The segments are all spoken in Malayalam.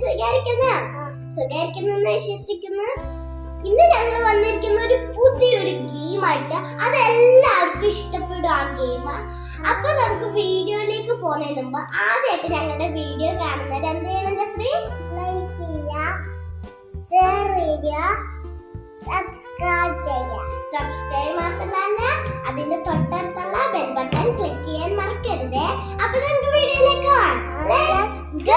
സുഖായിരിക്കുന്ന സുഖായിരിക്കുന്നെന്ന് വിശ്വസിക്കുന്നു ഇന്ന് ഞങ്ങൾ വന്നിരിക്കുന്ന ഒരു പുതിയൊരു ഗെയിമായിട്ട് അതെല്ലാവർക്കും ഇഷ്ടപ്പെടും ആ ഗെയിം അപ്പൊ നമുക്ക് വീഡിയോയിലേക്ക് പോകുന്നതിന് മുമ്പ് ആദ്യമായിട്ട് ഞങ്ങളുടെ വീഡിയോ കാണുന്നത് എന്ത് ചെയ്യണം ജഫ്രി ലൈക്ക് ചെയ്യുക ഷെയർ ചെയ്യുക സബ്സ്ക്രൈബ് ചെയ്യുക സബ്സ്ക്രൈബ് മാത്രമല്ല അതിന്റെ തൊട്ടടുത്തുള്ള ബെൽ ബട്ടൺ ക്ലിക്ക് ചെയ്യാൻ മറക്കരുത് അപ്പൊ നമുക്ക് വീഡിയോയിലേക്ക് പോകാം Let's go!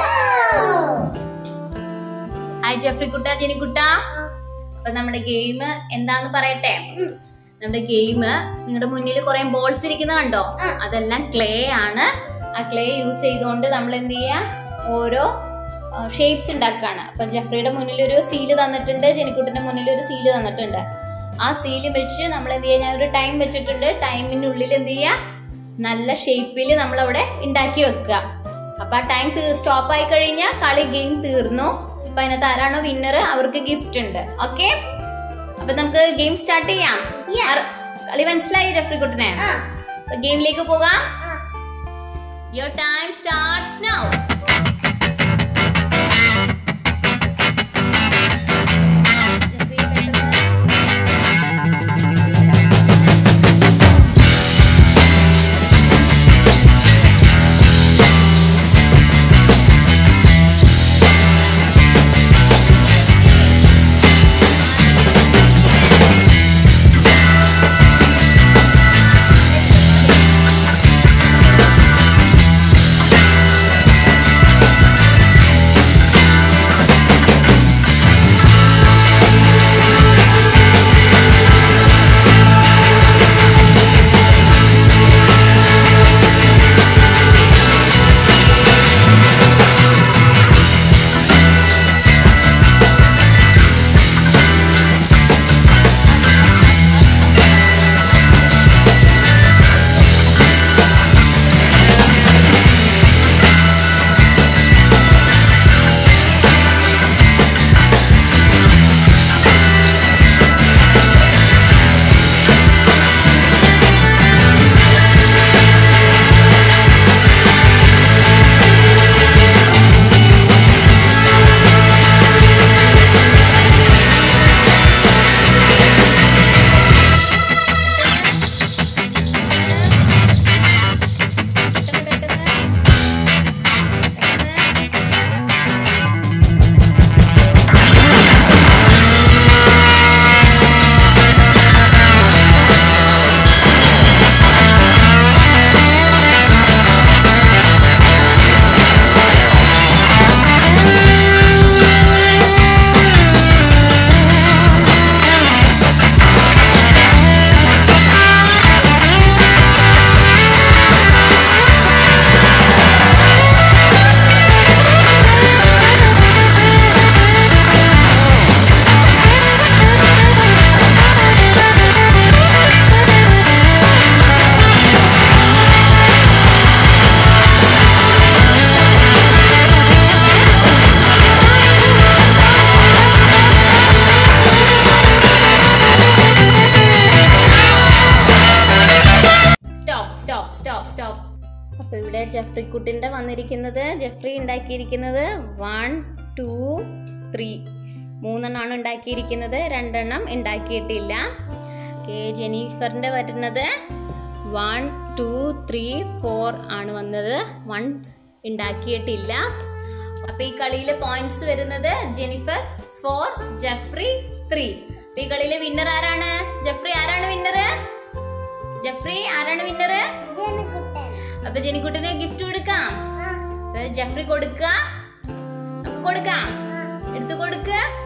ഹായ് ജെഫ്രി കുട്ട ജെനിക്കുട്ട അപ്പൊ നമ്മുടെ ഗെയിം എന്താന്ന് പറയട്ടെ ഉം. നമ്മുടെ ഗെയിം നിങ്ങളുടെ മുന്നിൽ കുറെ ബോൾസ് ഇരിക്കുന്നത് കണ്ടോ ആ. അതെല്ലാം ക്ലേ ആണ് ആ ക്ലേ യൂസ് ചെയ്തുകൊണ്ട് നമ്മൾ എന്ത് ചെയ്യാ ഓരോ ഷേപ്സ് ഉണ്ടാക്കുകയാണ് അപ്പൊ ജെഫ്രിയുടെ മുന്നിൽ ഒരു സീല് തന്നിട്ടുണ്ട് ജെനിക്കുട്ടിന്റെ മുന്നിൽ ഒരു സീല് തന്നിട്ടുണ്ട് ആ സീല് വെച്ച് നമ്മൾ എന്ത് ചെയ്യാൻ ഒരു ടൈം വെച്ചിട്ടുണ്ട് ടൈമിന്റെ ഉള്ളിൽ എന്ത് ചെയ്യാ നല്ല ഷേപ്പിൽ നമ്മൾ അവിടെ ഉണ്ടാക്കി വെക്കുക അപ്പൊ ആ ടൈം സ്റ്റോപ്പ് ആയി കഴിഞ്ഞാൽ കളി ഗെയിം തീർന്നു അപ്പൊ അതിനകത്ത് ആരാണോ വിന്നർ അവർക്ക് ഗിഫ്റ്റ് ഉണ്ട് ഓക്കെ അപ്പൊ നമുക്ക് ഗെയിം സ്റ്റാർട്ട് ചെയ്യാം Yes. ആർ- കളി മനസ്സിലായി ജെഫ്രി കുട്ടനെ ആ, ഗെയിമിലേക്ക് പോകാം ആ. Your time starts now stop stop stop stop അപ്പൊ ഇവിടെ ജെഫ്രി കുട്ടിന്റെ വന്നിരിക്കുന്നത് ജെഫ്രി ഉണ്ടാക്കിയിരിക്കുന്നത് വൺ ടു ത്രീ മൂന്നെണ്ണമാണ് ഉണ്ടാക്കിയിരിക്കുന്നത് രണ്ടെണ്ണം ഉണ്ടാക്കിയിട്ടില്ല ഓക്കെ ജെനിഫറിന്റെ വരുന്നത് വൺ ടു ത്രീ ഫോർ ആണ് വന്നത് വൺ ഉണ്ടാക്കിയിട്ടില്ല അപ്പൊ ഈ കളിയിലെ പോയിന്റ്സ് വരുന്നത് ജെനിഫർ ഫോർ ജെഫ്രി ത്രീ അപ്പൊ ഈ കളിയിലെ വിന്നർ ആരാണ് ജെഫ്രി ആരാണ് വിന്നർ ജെഫ്രി ആരാണ് വിന്നർ ജനക്കുട്ടൻ. അപ്പൊ ജെനിക്കുട്ടിന് ഗിഫ്റ്റ് കൊടുക്കാം ആ, അപ്പൊ ജെഫ്രി കൊടുക്ക നമുക്ക് കൊടുക്കാം എടുത്തു കൊടുക്ക